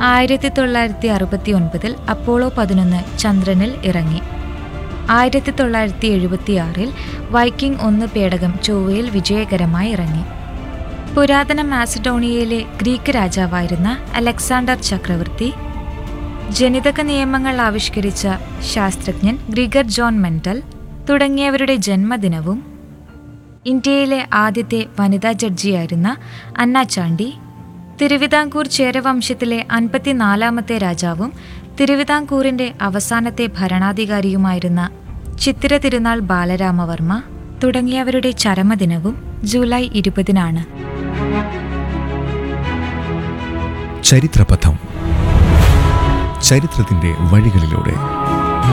ആയിരത്തി തൊള്ളായിരത്തി അറുപത്തി ഒൻപതിൽ അപ്പോളോ പതിനൊന്ന് ചന്ദ്രനിൽ ഇറങ്ങി ആയിരത്തി തൊള്ളായിരത്തി എഴുപത്തിയാറിൽ വൈക്കിംഗ് ഒന്ന് പേടകം ചൊവ്വയിൽ വിജയകരമായി ഇറങ്ങി പുരാതന മാസഡോണിയയിലെ ഗ്രീക്ക് രാജാവായിരുന്ന അലക്സാണ്ടർ ചക്രവർത്തി ജനിതക നിയമങ്ങൾ ആവിഷ്കരിച്ച ശാസ്ത്രജ്ഞൻ ഗ്രിഗർ ജോൺ മെന്റൽ തുടങ്ങിയവരുടെ ജന്മദിനവും ഇന്ത്യയിലെ ആദ്യത്തെ വനിതാ ജഡ്ജിയായിരുന്ന അന്ന ചാണ്ടി തിരുവിതാംകൂർ ചേരവംശത്തിലെ അൻപത്തിനാലാമത്തെ രാജാവും തിരുവിതാംകൂറിന്റെ അവസാനത്തെ ഭരണാധികാരിയുമായിരുന്ന ചിത്തിര തിരുനാൾ ബാലരാമവർമ്മ തുടങ്ങിയവരുടെ ചരമദിനവും ജൂലൈ ഇരുപതിനാണ് ചരിത്രപഥം ചരിത്രത്തിന്റെ വഴികളിലൂടെ